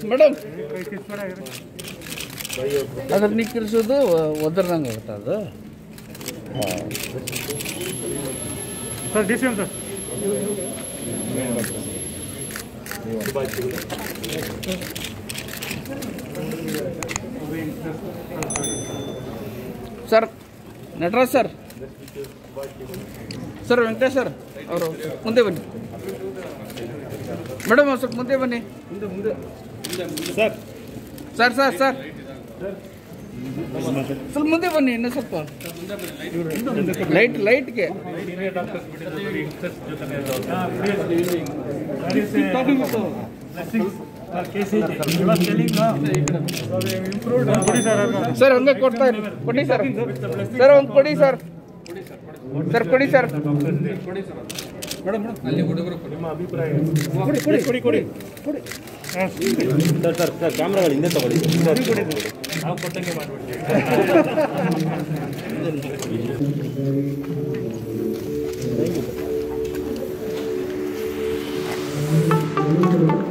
Madam ಅದ್ರ ನಿಕ್ಕಿರಿಸೋದು ಒದರ್ದಂಗೆ ಆಗುತ್ತೆ ಅದು sir D C M sir sir Nataraj sir sir Venkatesh sir ಅವರು ಮುಂದೆ ಬನ್ನಿ ಮೇಡಮ್ ಒಂದು ಸ್ವಲ್ಪ ಮುಂದೆ ಬನ್ನಿ ಸರ್ ಸರ್ ಸರ್ ಸರ್ ಸ್ವಲ್ಪ ಮುಂದೆ ಬನ್ನಿ ಇನ್ನೂ ಸ್ವಲ್ಪ ಲೈಟ್ ಲೈಟ್ಗೆ ಸರ್ ಹಂಗೆ ಕೊಡ್ತಾ ಇರಿ ಕೊಡಿ ಸರ್ ಸರ್ ಒಂದು ಕೊಡಿ ಸರ್ ಸರ್ ಕೊಡಿ ಸರ್ ಕೊಡಿ ಕೊಡಿ ಕೊಡಿ ಸರ್ ಸರ್ ಸರ್ ಕ್ಯಾಮ್ರಾಗಳು ಹಿಂದೆ ತಗೊಳ್ಳಿ ನಾವು ಕೊಟ್ಟಂಗೆ ಮಾಡ್ಬಿಡ್ತೀವಿ Thank you.